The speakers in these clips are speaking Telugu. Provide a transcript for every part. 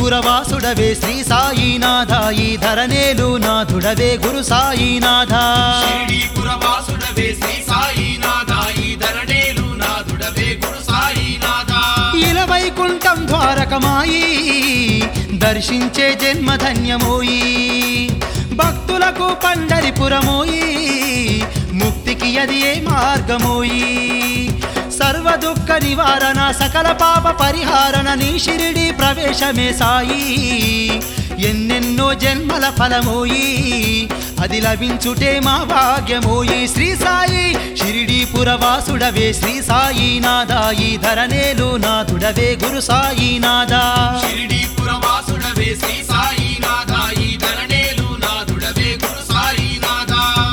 పురవాసుడవే శ్రీ సాయినాథ ఈ ధరనేలు నాథుడవే గురు సాయినాథ షిరిడీపుర వాసుడవే శ్రీ సాయినాథ ఈ ధరణేలు నాథుడవే గురు సాయినాథ ఇలవైకుంఠం ద్వారకమాయి దర్శించే జన్మ ధన్యమోయి భక్తులకు పండరిపురమోయి ముక్తికి అది ఏ మార్గమోయి సర్వ దుఃఖ నివారణ సకల పాప పరిహారణ నీ షిరిడి ప్రవేశమే సాయి ఎన్నెన్నో జన్మల ఫలమోయి అది లభించుటే మా భాగ్యమోయి శ్రీ సాయి షిరిడి పురవాసుడవే శ్రీ సాయినాథ ఈ ధరనేలు నాథుడవే గురు సాయినాథ షిరిడీపుర వాసుడవే శ్రీ సాయినాథ ఈ ధరణేలు నాథుడవే గురు సాయినాథ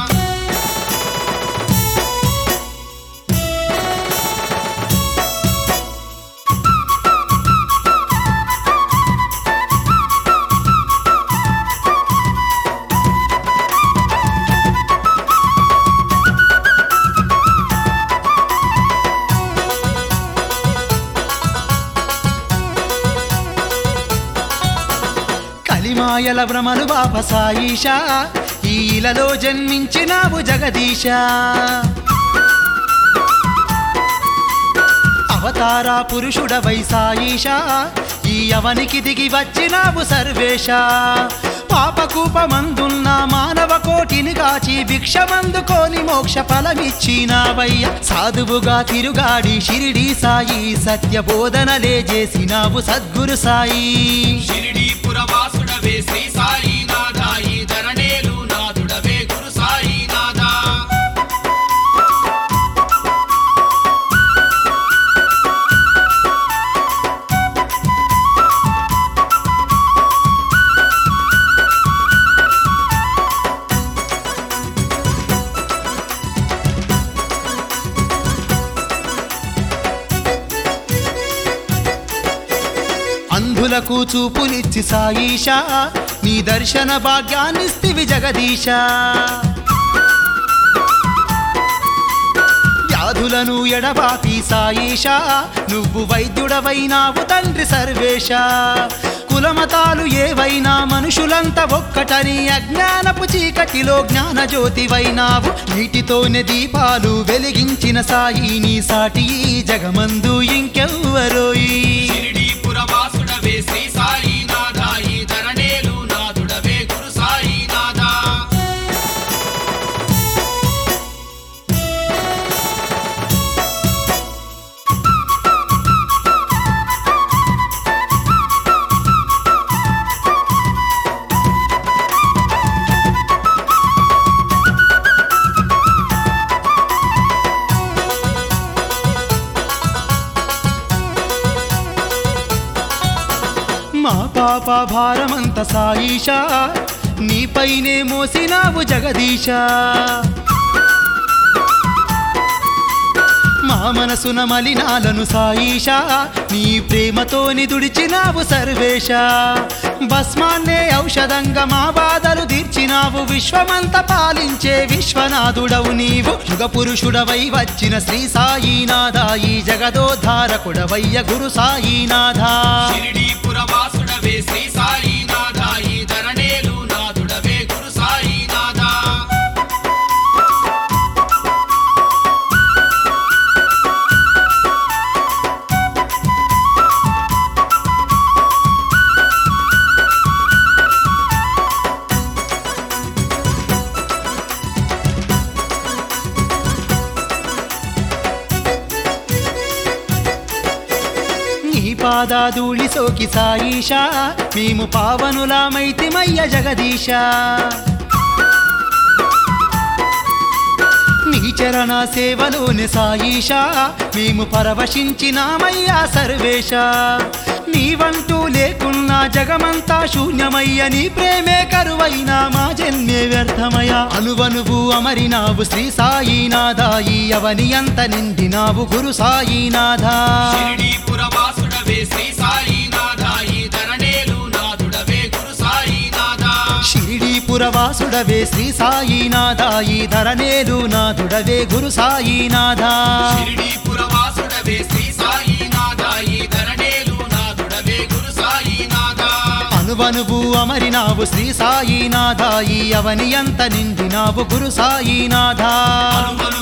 కలిమాయల భ్రమలు బాప సాయిష ఈలలో జన్మించినావు జగదీశ అవతార పురుషుడవై సాయిష ఈ అవనికి దిగి వచ్చినావు సర్వేశ పాపకూపమందున్న మానవ కోటిని కాచి భిక్షమందుకోని మోక్ష ఫలమిచ్చినావయ్య సాధువుగా తిరుగాడి షిరిడి సాయి సత్య బోధనలే చేసినావు సద్గురు సాయి షిరిడీపుర వాసుడవే శ్రీ సాయినాథ ఈ ధరణేలు నాథుడవే గురు సాయినాథ అంధులకు చూపులిచ్చి సాయిష నీ దర్శన భాగ్యాన్నిస్తివి జగదీశ వ్యాధులను ఎడబాపి సాయిష నువ్వు వైద్యుడవైనావు తండ్రి సర్వేశ కులమతాలు ఏవైనా మనుషులంతా ఒక్కటని అజ్ఞానపు చీకటిలో జ్ఞాన జ్యోతివైనావు నీటితోనే దీపాలు వెలిగించిన సాయి నీ సాటి ఈ జగమందు ఇంకెవ్వరోయి షిరిడీపుర వాసుడవే శ్రీ సాయినాథ ఈ ధరణేలు నాథుడవే గురు సాయినాథ మా పాప భారమంత సాయిష నీపైనే మోసినావు జగదీశ మా మనసున మలినాలను సాయిష నీ ప్రేమతోని దుడిచినావు సర్వేశ భస్మాన్నే ఔషధంగా మా బాధలు తీర్చినావు విశ్వమంత పాలించే విశ్వనాథుడవు నీవు యుగ పురుషుడవై వచ్చిన శ్రీ సాయినాథ ఈ జగదోద్ధారకుడవయ్య గురు సాయినాథ షిరిడీపుర వాసుడవే శ్రీ సాయినాథ ఈ ధరణేలు నాథుడవే గురు సాయినాథ నీ పాదాధూళి సోకి సాయిష మేము పావనులామైతిమయ్య జగదీశ నీ చరణ సేవలోని సాయిష మేము పరవశించినామయ్యా సర్వేశ నీవంటూ లేకున్నా జగమంతా శూన్యమయ్య నీ ప్రేమే కరువైనా మా జన్మే వ్యర్థమయ అనువనువు అమరినావు శ్రీ సాయినాథ ఈ అవని అంత నిండినావు గురు సాయినాథ షిరిడీపుర వాసుడవే శ్రీ సాయినాథ ఈ ధరణేలు నాథుడవే గురు సాయినాథ షిరిడీపుర వాసుడవే శ్రీ సాయినాథ ఈ ధరనేలు నాథుడవే గురు సాయినాథ షిరిడీపుర వాసుడవే శ్రీ సాయినాథ ఈ ధరణేలు నాథుడవే గురు సాయినాథ అనువనువు అమరినావు శ్రీ సాయినాథ ఈ అవని అంత నిండినావు గురు సాయినాథ అనువనువు